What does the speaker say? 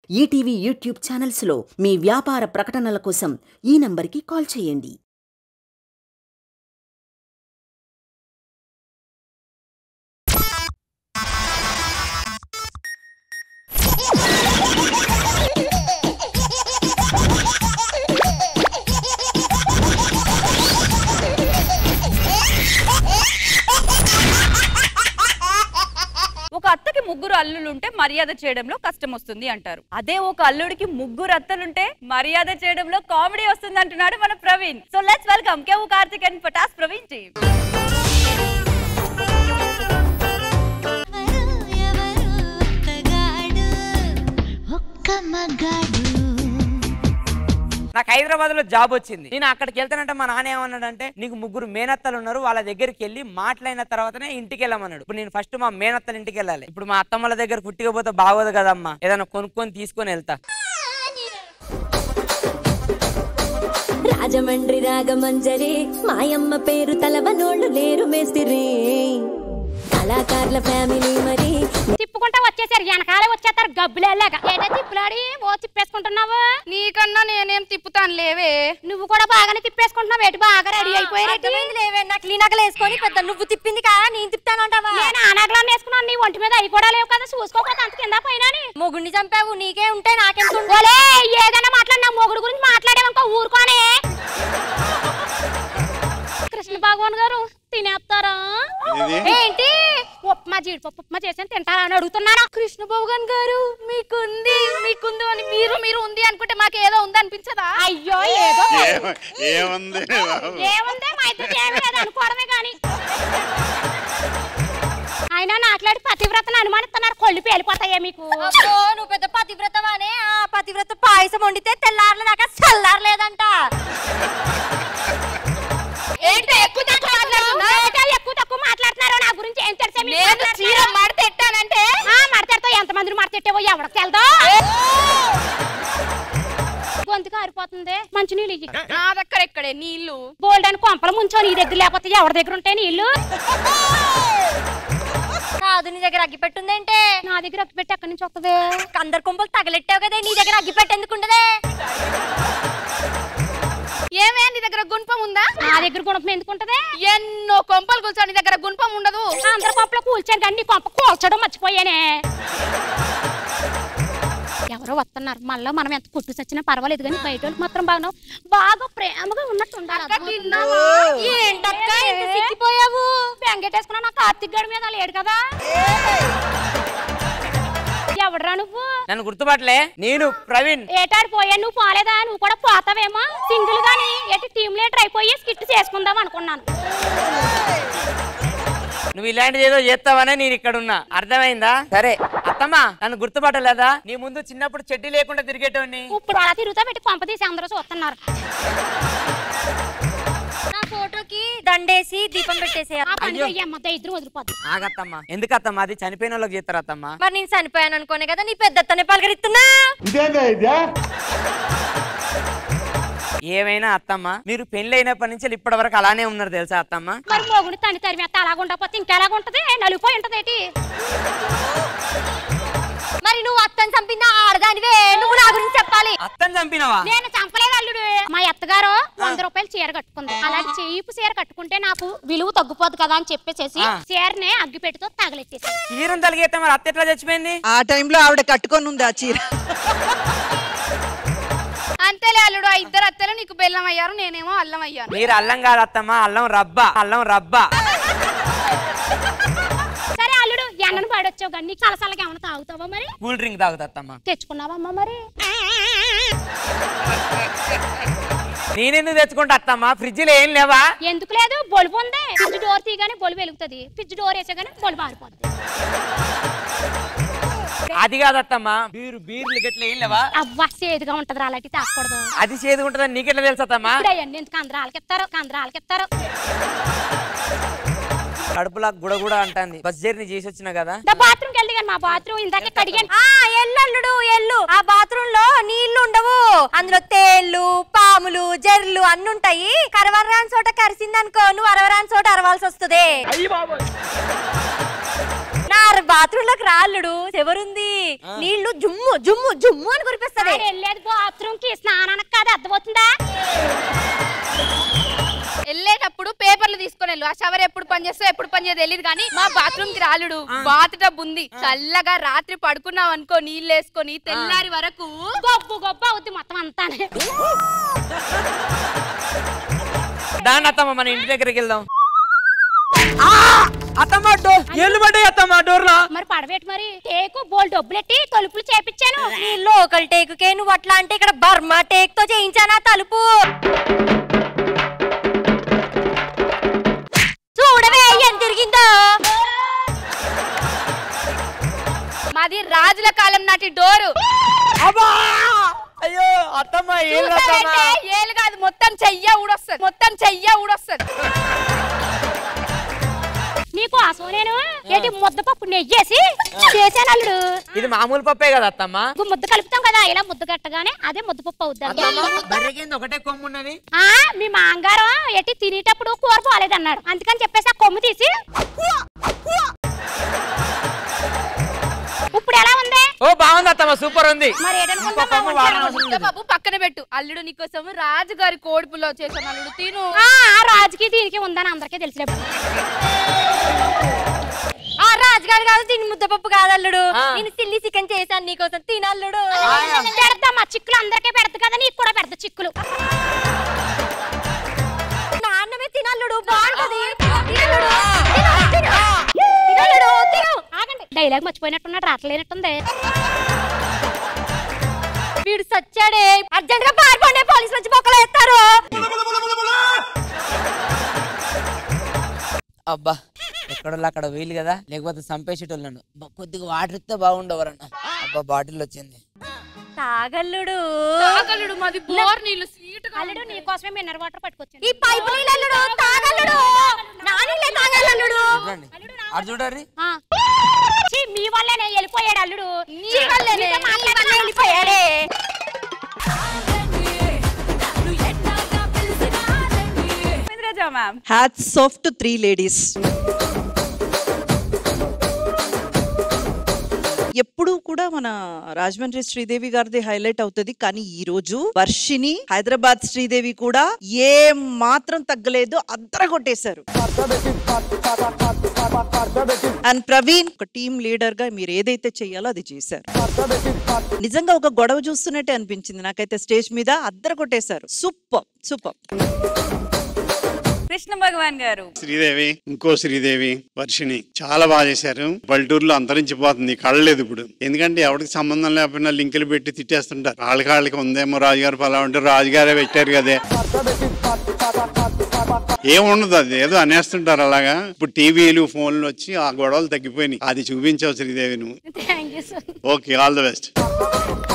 ETV YouTube ఛానల్స్లో మీ వ్యాపార ప్రకటనల కోసం ఈ నంబర్కి కాల్ చేయండి ఒక అత్తకి ముగ్గురు అల్లులుంటే మర్యాద చేయడంలో కష్టం వస్తుంది అంటారు అదే ఒక అల్లుడికి ముగ్గురు అత్తలుంటే మర్యాద చేయడంలో కామెడీ వస్తుంది అంటున్నాడు మన ప్రవీణ్ సో లెట్స్ వెల్కమ్ కేవు కార్తిక్ అండ్ పటాస్ ప్రవీణ్ టీమ్ ఎవరు ఒక్కగాడు ఒక్క మగాడు నాకు హైదరాబాద్ లో జాబ్ వచ్చింది నేను అక్కడికి వెళ్తానంటే మా నాన్న ఏమన్నాడంటే నీకు ముగ్గురు మేనత్తలు ఉన్నారు వాళ్ళ దగ్గరికి వెళ్ళి మాట్లాడిన తర్వాతనే ఇంటికి వెళ్ళమన్నాడు ఇప్పుడు నేను ఫస్ట్ మా మేనత్తల ఇంటికి వెళ్ళాలి ఇప్పుడు మా అత్తమ్మల దగ్గర కుట్టికపోతే బాగోదు కదమ్మా ఏదైనా కొనుక్కొని తీసుకొని వెళ్తా రాజమండ్రి రాగమంజరి మాయమ్మ పేరు తలవనోళ్ళు లేరు మేస్తిరి కళాకారుల ఫ్యామిలీ మరి తిప్పుకుంటా వచ్చేసారు వెనకాలే వచ్చేస్తారు గబ్బులేలాగా ఏదో తిప్పులాడి ఓ తిప్పేసుకుంటున్నావు నీకన్నా నేనేం తిప్పుతాను లేవే నువ్వు కూడా బాగానే తిప్పేసుకుంటున్నావు ఎటు బాగా రెడీ అయిపోయారు లేవే నాకు క్లీనకలు వేసుకొని పెద్ద నువ్వు తిప్పింది కదా నేను తిప్తానంటావా నేను ఆనగలను వేసుకున్నాను నీ ఒంటి మీద అవి కూడా లేవు కదా చూసుకోకపోతే అంత కింద పైన మొగుడిని చంపావు నీకే ఉంటే నాకెంత ఓలే ఏదైనా మాట్లాడినా మొగుడు గురించి మాట్లాడేవనుకో ఊరుకోనే కృష్ణ భగవాన్ గారు తినేస్తారా ఏంటి ఉప్మా జీడిపప్పు ఉప్మా చేసాను తింటారా అని అడుగుతున్నాను కృష్ణ భగవాన్ గారు మీకుంది మీకుంది అని మీరు మీరు ఉంది అనుకుంటే మాకు ఏదో ఉంది అనిపించదా అయ్యో ఏదో ఏమ- ఏముంది బాబు ఏముంది మా ఇద్దరికి ఏమీ లేదు అనుకోవడమే కానీ ఆయన నాట్లాడి పతివ్రతను అనుమానిస్తున్నారు కొళ్ళు పేలిపోతాయే మీకు అబ్బో నువ్వు పెద్ద పతివ్రతవానే ఆ పతివ్రత పాయసం వండితే తెల్లారలే దాకా చల్లారలేదంట ఏంటి ఎక్కువ తక్కువ మాట్లాడుతున్నా? ఏంటో ఎక్కువ తక్కువ మాట్లాడుతున్నారు నా గురించి ఏం తెలుసా మీకు నేను మాట్లాడుతున్నారు? చీర మడతెట్టానంటే ఆ మడతెడతావు ఎంత మందిని మడతెట్టావో ఎవరికి తెలదో గొంతు కారిపోతుంది మంచి నీళ్ళు ఇయ్యి. నా దగ్గర ఎక్కడే నీళ్లు బోల్డ్ అని కొంపలు ముంచో నీ దగ్గర లేకపోతే ఎవరి దగ్గర ఉంటాయి నీళ్ళు కాదు నీ దగ్గర అగ్గి పెట్టుందేంటే నా దగ్గర అక్కి పెట్టి ఎక్కడి నుంచి వస్తుంది అందరు కుంపలు తగలెట్టావు కదే నీ దగ్గర అగ్గి పెట్టి ఎందుకుండదే ఏమే నీ దగ్గర గుణపం ఉందా నా దగ్గర గుణపం ఎందుకు ఉంటది ఎన్నో కొంపలు కూర్చో నీ దగ్గర గుణపం ఉండదు అందరి కొంపలో కూల్చాను కానీ నీ కొంప కూల్చడం మర్చిపోయానే ఎవరో వస్తున్నారు మళ్ళీ మనం ఎంత కుట్టు చచ్చినా పర్వాలేదు కానీ బయట వాళ్ళకి మాత్రం బాగా బాగా ప్రేమగా ఉన్నట్టు ఉండాలి తిన్నావా? ఏంటక్క ఇంత సిక్కిపోయావు బెంగెట్టేసుకున్నా నా కార్తిక్ గడి మీద లేడు కదా ఎవడరా నువ్వు నన్ను గుర్తుపట్టలే నేను ప్రవీణ్ ఏటాడు పోయా నువ్వు పోలేదా నువ్వు కూడా పోతావేమో సింగిల్ గాని ఎటు టీమ్ లీడర్ అయిపోయి స్కిట్ చేసుకుందాం అనుకున్నాను నువ్వు ఇలాంటిది ఏదో చేస్తావనే నేను ఇక్కడ ఉన్నా అర్థమైందా సరే అత్తమ్మా నన్ను గుర్తుపట్టలేదా నీ ముందు చిన్నప్పుడు చెడ్డీ లేకుండా తిరిగేటోని ఇప్పుడు అలా తిరుగుతా పెట్టి కొంప తీసి అందరూ చూస్తున్నారు నా ఫోటోకి దండేసి దీపం పెట్టేసేయ ఆ పని చెయ్యమ్మ ఇద్దరు వదిలిపోద్ది ఆగత్తమ్మా ఎందుకు అత్తమ్మా అది చనిపోయిన వాళ్ళకి చేస్తారు అత్తమ్మా మరి నేను చనిపోయాను అనుకోనే కదా నీ పెద్దతనే పలకరిస్తున్నా ఏమైనా అత్తమ్మ మీరు పెళ్లి అయినప్పటి నుంచి ఇప్పటి వరకు అలానే ఉన్నారు తెలుసా అత్తమ్మ మరి మొగుడు తని తరిమేస్తే అలాగ ఉండకపోతే ఇంకెలాగ ఉంటది నలిపోయి ఉంటది ఏంటి మరి నువ్వు అత్తని చంపిన ఆడదానివే నువ్వు నా గురించి చెప్పాలి అత్తని చంపినవా నేను చంపలేదు అల్లుడు మా అత్తగారు వంద రూపాయలు చీర కట్టుకుంది అలాంటి చీపు చీర కట్టుకుంటే నాకు విలువ తగ్గిపోదు కదా అని చెప్పేసేసి ఆ. చీరనే అగ్గిపెట్టుతో తగలెట్టేసి చీరం తలిగేస్తే మరి అత్త ఎట్లా చచ్చిపోయింది ఆ టైంలో ఆవిడ కట్టుకొని ఉంది ఆ చీర అంతేలే అల్లుడు ఆ ఇద్దరు అత్తలు నీకు బెల్లం అయ్యారు నేనేమో అల్లం అయ్యాను మీరు అల్లం కాదు అత్తమ్మ అల్లం రబ్బా అల్లం రబ్బా సరే అల్లుడు ఎండను పడొచ్చావు కానీ నీకు చలసలగా ఏమైనా తాగుతావా మరి కూల్ డ్రింక్ తాగుతా అత్తమ్మ తెచ్చుకున్నావమ్మా మరి నేనెందుకు తెచ్చుకుంటా అత్తమ్మ ఫ్రిడ్జ్ లో ఏం లేవా ఎందుకు లేదు బొలుపు ఉంది ఫ్రిడ్జ్ డోర్ తీయగానే బొలుపు వెలుగుతుంది ఫ్రిడ్జ్ డోర్ వేసేగానే బొలుపు ఆరిపోద్ది అది కాదు అత్తమ్మ బీరు బీర్లు గట్ల ఏం లేవా అవ్వ సేదుగా ఉంటది అలాంటి తాకూడదు అది చేదు ఉంటుందని నీకెట్లా తెలుసు అత్తమ్మ ఇప్పుడు అవన్నీ ఎందుకు అందరాలకి ఇస్తారు అందరాలకి ఇస్తారు కడుపులా గుడ గుడ అంటుంది బస్ జర్నీ చేసి వచ్చిన కదా బాత్రూమ్కి వెళ్ళి కానీ మా బాత్రూమ్ ఇందాకే కడిగాను ఆ ఎల్లల్లుడు ఎల్లు ఆ బాత్రూమ్ లో నీళ్లు ఉండవు అందులో తేళ్లు పాములు జర్లు అన్ని ఉంటాయి కరవరాని చోట కరిసిందనుకో నువ్వు అరవరాని చోట అరవాల్సి వస్తుంది నా బాత్రూమ్ లోకి రాళ్ళుడు ఎవరుంది నీళ్లు జుమ్ము జుమ్ము జుమ్ము అని కురిపిస్తుంది ఆడు వెళ్ళేది బాత్రూమ్ కి స్నానానికి కాదు అర్థమవుతుందా వెళ్ళేటప్పుడు పేపర్లు తీసుకొని వెళ్ళు ఆ షవర్ ఎప్పుడు పని చేస్తో ఎప్పుడు పని చేయదు తెలియదు కానీ మా బాత్రూమ్ కి రాలుడు బాత్ టబ్ ఉంది చల్లగా రాత్రి పడుకున్నావు అనుకో నీళ్ళు వేసుకొని తెల్లారి వరకు గొబ్బు గొప్ప అవుద్ది మొత్తం అంతానే దాని అత్తమ్మ మన ఇంటి దగ్గరికి వెళ్దాం ఆ! అత్తమ్మ డోర్ ఏళ్ళు పడ్డాయి అత్తమ్మ డోర్లో మరి పడబెట్టి మరి టేకు బోల్ డబ్బులెట్టి తలుపులు చేపించాను నీ లోకల్ టేకుకే నువ్వు అట్లా అంటే ఇక్కడ బర్మా టేక్ తో చేయించానా తలుపు చూడవే ఎంత తిరిగిందో మాది రాజుల కాలం నాటి డోరు అబ్బా అయ్యో అత్తమ్మ ఏళ్ళు అత్తమ్మ చూసావంటే ఏలు కాదు మొత్తం చెయ్య ఊడొస్తుంది మొత్తం చెయ్య ఊడొస్తుంది నీకు అసలు నేను ఏంటి ముద్దపప్పు నెయ్యేసి చేశాను అల్లుడు ఇది మామూలు పప్పే కదా అత్తమ్మ ఇంకో ముద్ద కలుపుతాం కదా ఇలా ముద్ద కట్టగానే అదే ముద్దపప్పు అవుద్ది అత్తమ్మ బర్రెకింద ఒకటే కొమ్ము ఉన్నది ఆ మీ మాంగారం ఎట్టి తినేటప్పుడు కూర పోలేదన్నాడు అందుకని చెప్పేసి ఆ కొమ్ము తీసి ఇప్పుడు ఎలా ఉంది ఓ బాగుంది అత్తమ్మ సూపర్ ఉంది మరి ఇంకో కొమ్ము వాడనవసరం ఏటనుకుంటున్నావు లేదు. బాబు పక్కన పెట్టు అల్లుడు నీకోసం రాజుగారి కోడిపులో చేశాను అల్లుడు తిను ఆ ఆ రాజుకి దీనికి ఉందని అందరికీ తెలిసినప్పుడు ఆ రాజుగారు కాదు దీని ముద్దపప్పు కాదల్లుడు ఆ. నేను సిల్లి చికెన్ చేశాను నీకోసం తినల్లుడు పెడతామా చిక్కులు అందరికీ పెడతా కదా నీకు కూడా పెడతా చిక్కులు నాన్నమే తినల్లుడు బాగుంటది తినల్లుడు, తిను, తిను. తినల్లుడు, తిను. ఆగండి డైలాగ్ మర్చిపోయినట్టున్నాడు రాట్లేనట్టుంది వీడు సచ్చాడే అర్జెంట్ గా పారిపోండి పోలీసులు వచ్చి బొక్కలు వేస్తారు అబ్బా ఎక్కడోళ్ళు అక్కడ వీలు కదా లేకపోతే చంపేసేటోళ్ళను అబ్బా, కొద్దిగా వాటర్ ఇస్తే బాగుండవరన్న అబ్బా బాటిల్ వచ్చింది తాగల్లుడు తాగలుడు మాది బోర్ నీళ్ళు స్వీట్ అల్లుడు నీ కోసమే మినరల్ వాటర్ పట్టుకొచ్చాను ఈ పైపు నీళ్ళల్లుడు తాగల్లుడు నా నీళ్ళే తాగల్లుడు చూడండి అటు చూడర్రి ఆ. ఛీ, మీ వల్లేనే వెళ్ళిపోయాడు అల్లుడు నీ వల్లేనే, నీతో నీ మాట్లాడతాను. వల్లే వెళ్ళిపోయాడే Indraja ma'am hats off to three ladies ఎప్పుడూ కూడా మన రాజమండ్రి శ్రీదేవి గారిది హైలైట్ అవుతుంది కానీ ఈ రోజు వర్షిని హైదరాబాద్ శ్రీదేవి కూడా ఏ మాత్రం తగ్గలేదు అద్దర కొట్టేశారు అండ్ ప్రవీణ్ ఒక టీమ్ లీడర్ గా మీరు ఏదైతే చెయ్యాలో అది చేశారు నిజంగా ఒక గొడవ చూస్తున్నట్టే అనిపించింది నాకైతే స్టేజ్ మీద అద్దర కొట్టేశారు సూపర్ సూపర్ కృష్ణ భగవాన్ గారు శ్రీదేవి ఇంకో శ్రీదేవి వర్షిణి చాలా బాగా చేశారు పల్లెటూరులో అంతరించిపోతుంది కళ్ళలేదు ఇప్పుడు ఎందుకంటే ఎవరికి సంబంధం లేకపోయినా లింకులు పెట్టి తిట్టేస్తుంటారు వాళ్ళ కాళ్ళకి ఉందేమో రాజుగారు పలా ఉంటే రాజుగారే పెట్టారు కదే ఏముండదు అది ఏదో అనేస్తుంటారు అలాగా ఇప్పుడు టీవీలు ఫోన్లు వచ్చి ఆ గొడవలు తగ్గిపోయినాయి అది చూపించావు శ్రీదేవి నువ్వు thank you sir okay all the best